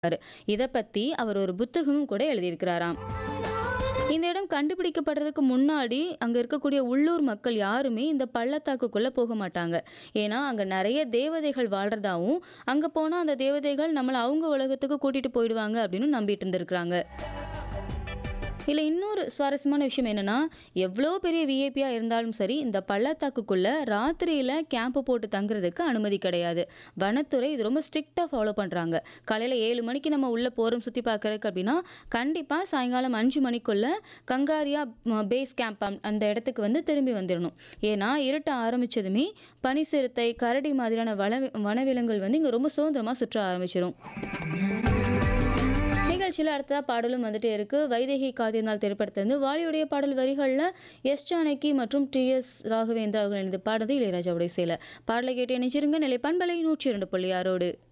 இத பத்தி அவர் ஒரு புத்தகமும் கூட எழுதியிருக்கிறாராம். இந்த இடம் கண்டுபிடிக்கப்படுறதுக்கு முன்னாடி, அங்க இருக்கக்கூடிய உள்ளூர் மக்கள் யாருமே இந்த பள்ளத்தாக்குக்குள்ள போக மாட்டாங்க. ஏன்னா, அங்க நெறைய தேவதைகள் வாழ்றதாவும், அங்க போனா அந்த தேவதைகள் நம்மள அவங்க உலகத்துக்கு கூட்டிட்டு போயிடுவாங்க அப்படின்னு நம்பிட்டு இருந்திருக்காங்க. இதுல இன்னொரு சுவாரஸ்யமான விஷயம் என்னன்னா, எவ்ளோ பெரிய விஐபியா இருந்தாலும் சரி, இந்த பள்ளத்தாக்குக்குள்ள ராத்திரியில கேம்ப் போட்டு தங்குறதுக்கு அனுமதி கிடையாது. வனத்துறை இது ரொம்ப ஸ்ட்ரிக்ட்டா ஃபாலோ பண்றாங்க. காலையில 7 மணிக்கு நம்ம உள்ள போறோம் சுத்தி பார்க்கறதுக்கு அப்படின்னா, கண்டிப்பா சாயங்காலம் 5 மணிக்குள்ள கங்காரியா ம பேஸ் கேம்ப் அம் அந்த இடத்துக்கு வந்து திரும்பி வந்துரணும். ஏன்னா, இருட்ட ஆரம்பிச்சதுமே பனிச்சிறுத்தை, கரடி மாதிரியான வள வனவிலங்குகள் வந்து இங்க ரொம்ப சுதந்திரமா சுற்ற ஆரம்பிச்சிரும். நிகழ்ச்சியில அடுத்ததா பாடலும் வந்துட்டே இருக்கு. வைதேகி காத்திருந்தால் திரைப்படத்திலிருந்து வாலியுடைய பாடல் வரிகள்ல எஸ். ஜானகி மற்றும் டி. எஸ். ராகவேந்திரா அவர்கள் இணைந்து பாடுனது இளையராஜாவுடைய இசையில. பாடலை கேட்டு இணைஞ்சிருங்க. நிலை பண்பலை 102.6 ரோடு.